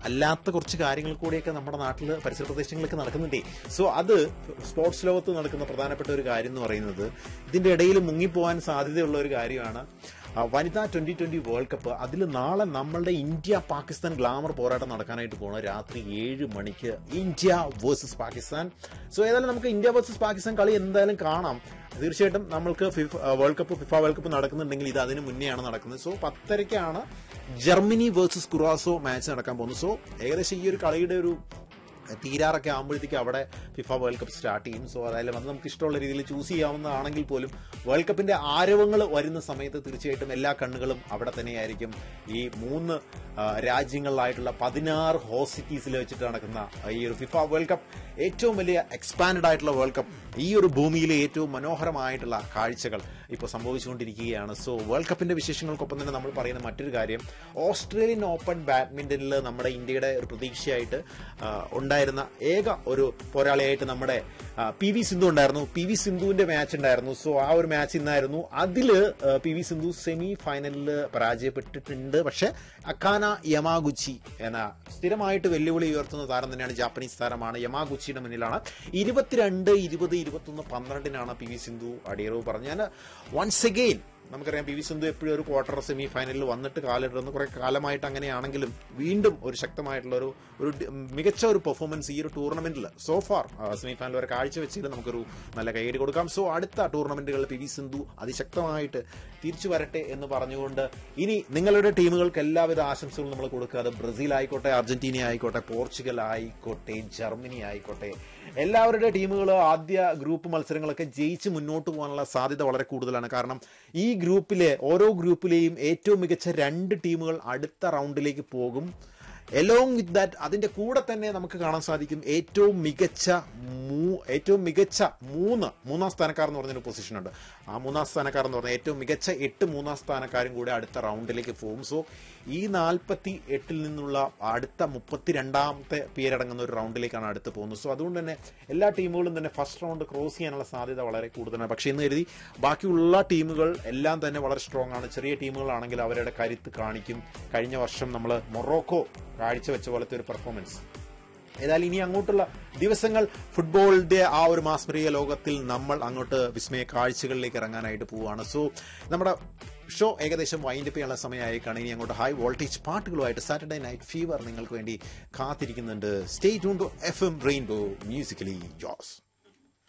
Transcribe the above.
അല്ലാത്ത കുറച്ച് കാര്യങ്ങൾ കൂടിയൊക്കെ നമ്മുടെ നാട്ടിൽ പരിസര പ്രദേശങ്ങളിലൊക്കെ നടക്കുന്നുണ്ടേ സോ അത് സ്പോർട്സ് ലോകത്ത് നടക്കുന്ന പ്രധാനപ്പെട്ട ഒരു കാര്യം എന്ന് പറയുന്നത് ഇതിന്റെ ഇടയിൽ മുങ്ങിപ്പോവാൻ സാധ്യതയുള്ള ഒരു കാര്യമാണ് ആ, വനിതാ ട്വന്റി ട്വന്റി വേൾഡ് കപ്പ് അതിൽ നാളെ നമ്മളുടെ ഇന്ത്യ പാകിസ്ഥാൻ ഗ്ലാമർ പോരാട്ടം നടക്കാനായിട്ട് പോകണം രാത്രി ഏഴ് മണിക്ക് ഇന്ത്യ വേഴ്സസ് പാകിസ്ഥാൻ സോ ഏതായാലും നമുക്ക് ഇന്ത്യ വേഴ്സസ് പാകിസ്ഥാൻ കളി എന്തായാലും കാണാം തീർച്ചയായിട്ടും നമ്മൾക്ക് FIFA world cup FIFA world cup നടക്കുന്നുണ്ടെങ്കിൽ ഇത് അതിന് മുന്നെയാണ് നടക്കുന്നത് സോ പത്തരയ്ക്കാണ് ജർമ്മനി വേഴ്സസ് കുറാസോ മാച്ച് നടക്കാൻ പോകുന്നത് സോ ഏകദേശം ഈ ഒരു കളിയുടെ ഒരു തീരാറൊക്കെ ആകുമ്പോഴത്തേക്ക് അവിടെ ഫിഫ വേൾഡ് കപ്പ് സ്റ്റാർട്ട് ചെയ്യും സോ അതായാലും അത് നമുക്ക് ഇഷ്ടമുള്ള രീതിയിൽ ചൂസ് ചെയ്യാവുന്നതാണെങ്കിൽ പോലും വേൾഡ് കപ്പിന്റെ ആരവങ്ങൾ വരുന്ന സമയത്ത് തീർച്ചയായിട്ടും എല്ലാ കണ്ണുകളും അവിടെ തന്നെയായിരിക്കും ഈ മൂന്ന് ആ, രാജ്യങ്ങളിലായിട്ടുള്ള പതിനാറ് ഹോസിറ്റീസിൽ വെച്ചിട്ട് നടക്കുന്ന ഈ ഒരു ഫിഫ വേൾഡ് കപ്പ് ഏറ്റവും വലിയ എക്സ്പാൻഡ് ആയിട്ടുള്ള വേൾഡ് കപ്പ് ഈ ഒരു ഭൂമിയിലെ ഏറ്റവും മനോഹരമായിട്ടുള്ള കാഴ്ചകൾ ഇപ്പോൾ സംഭവിച്ചുകൊണ്ടിരിക്കുകയാണ് സോ വേൾഡ് കപ്പിന്റെ വിശേഷങ്ങൾക്കൊപ്പം തന്നെ നമ്മൾ പറയുന്ന മറ്റൊരു കാര്യം ഓസ്ട്രേലിയൻ ഓപ്പൺ ബാഡ്മിന്റണിൽ നമ്മുടെ ഇന്ത്യയുടെ ഒരു പ്രതീക്ഷയായിട്ട് ആ, ഉണ്ടായിരുന്ന ഏക ഒരു പോരാളിയായിട്ട് നമ്മുടെ പി വി സിന്ധു ഉണ്ടായിരുന്നു പി വി സിന്ധുവിന്റെ മാച്ച് ഉണ്ടായിരുന്നു സോ ആ ഒരു മാച്ച് ഇന്നായിരുന്നു അതില് പി വി സിന്ധു സെമി ഫൈനലിൽ പരാജയപ്പെട്ടിട്ടുണ്ട് പക്ഷെ അക്കാന യമാഗുച്ചി എന്ന സ്ഥിരമായിട്ട് വെല്ലുവിളി ഉയർത്തുന്ന താരം തന്നെയാണ് ജാപ്പനീസ് താരമാണ് യമാഗുച്ചിയുടെ മുന്നിലാണ് ഇരുപത്തിരണ്ട് ഇരുപത് ഇരുപത്തൊന്ന് പന്ത്രണ്ടിനാണ് പി വി സിന്ധു അടിയറവ് പറഞ്ഞു ഞാൻ വൺസ് അഗെയിൻ നമുക്കറിയാം പി വി സിന്ധു എപ്പോഴും ഒരു ക്വാർട്ടർ സെമി ഫൈനലിൽ വന്നിട്ട് കാലിടുന്ന കുറെ കാലമായിട്ട് അങ്ങനെയാണെങ്കിലും വീണ്ടും ഒരു ശക്തമായിട്ടുള്ള ഒരു ഒരു ഡി- മികച്ച ഒരു പെർഫോമൻസ് ഈ ഒരു ടൂർണമെന്റിൽ സോ ഫാർ സെമി ഫൈനൽ വരെ കാഴ്ചവെച്ചതിൽ നമുക്കൊരു നല്ല കൈയടി കൊടുക്കാം സോ അടുത്ത ടൂർണമെന്റുകളിൽ പി വി സിന്ധു അതിശക്തമായിട്ട് തിരിച്ചു വരട്ടെ എന്ന് പറഞ്ഞുകൊണ്ട് ഇനി നിങ്ങളുടെ ടീമുകൾക്ക് എല്ലാവിധ ആശംസകളും നമ്മൾ കൊടുക്കുക അത് ബ്രസീൽ ആയിക്കോട്ടെ അർജന്റീന ആയിക്കോട്ടെ പോർച്ചുഗൽ ആയിക്കോട്ടെ ജർമ്മനി ആയിക്കോട്ടെ എല്ലാവരുടെ ടീമുകൾ ആദ്യ ഗ്രൂപ്പ് മത്സരങ്ങളൊക്കെ ജയിച്ച് മുന്നോട്ട് പോകാനുള്ള സാധ്യത വളരെ കൂടുതലാണ് കാരണം ഈ ഗ്രൂപ്പിലെ ഓരോ ഗ്രൂപ്പിലെയും ഏറ്റവും മികച്ച രണ്ട് ടീമുകൾ അടുത്ത റൗണ്ടിലേക്ക് പോകും എലോങ് വിത്ത് ദാറ്റ് അതിന്റെ കൂടെ തന്നെ നമുക്ക് കാണാൻ സാധിക്കും ഏറ്റവും മികച്ച മൂ- ഏറ്റവും മികച്ച മൂന്ന് മൂന്നാം സ്ഥാനക്കാർ എന്ന് പറഞ്ഞൊരു പൊസിഷൻ ഉണ്ട് ആ മൂന്നാം സ്ഥാനക്കാർ എന്ന് പറഞ്ഞാൽ ഏറ്റവും മികച്ച എട്ട് മൂന്നാം സ്ഥാനക്കാരും കൂടെ അടുത്ത റൗണ്ടിലേക്ക് പോകും സോ ഈ നാൽപ്പത്തി എട്ടിൽ നിന്നുള്ള അടുത്ത മുപ്പത്തിരണ്ടാമത്തെ പേരടങ്ങുന്ന ഒരു റൗണ്ടിലേക്കാണ് അടുത്ത് പോകുന്നത് സോ അതുകൊണ്ട് തന്നെ എല്ലാ ടീമുകളും തന്നെ ഫസ്റ്റ് റൗണ്ട് ക്രോസ് ചെയ്യാനുള്ള സാധ്യത വളരെ കൂടുതലാണ് പക്ഷേ എന്ന് കരുതി ബാക്കിയുള്ള ടീമുകൾ എല്ലാം തന്നെ വളരെ സ്ട്രോങ് ആണ് ചെറിയ ടീമുകളാണെങ്കിൽ അവരുടെ കരുത്ത് കാണിക്കും കഴിഞ്ഞ വർഷം നമ്മൾ മൊറോക്കോ കാഴ്ചവെച്ച പോലത്തെ ഒരു പെർഫോമൻസ് ഏതായാലും ഇനി അങ്ങോട്ടുള്ള ദിവസങ്ങൾ ഫുട്ബോളിന്റെ ആ ഒരു മാസ്മരിക ലോകത്തിൽ നമ്മൾ അങ്ങോട്ട് വിസ്മയ കാഴ്ചകളിലേക്ക് ഇറങ്ങാനായിട്ട് പോവുകയാണ് സോ നമ്മുടെ ഷോ ഏകദേശം വൈൻഡ് അപ്പ് ചെയ്യാനുള്ള സമയമായിക്കാണ് ഇനി അങ്ങോട്ട് ഹൈ വോൾട്ടേജ് പാട്ടുകളുമായിട്ട് സാറ്റർഡേ നൈറ്റ് ഫീവർ നിങ്ങൾക്ക് വേണ്ടി കാത്തിരിക്കുന്നുണ്ട് stay tune to F M Rainbow musically Jose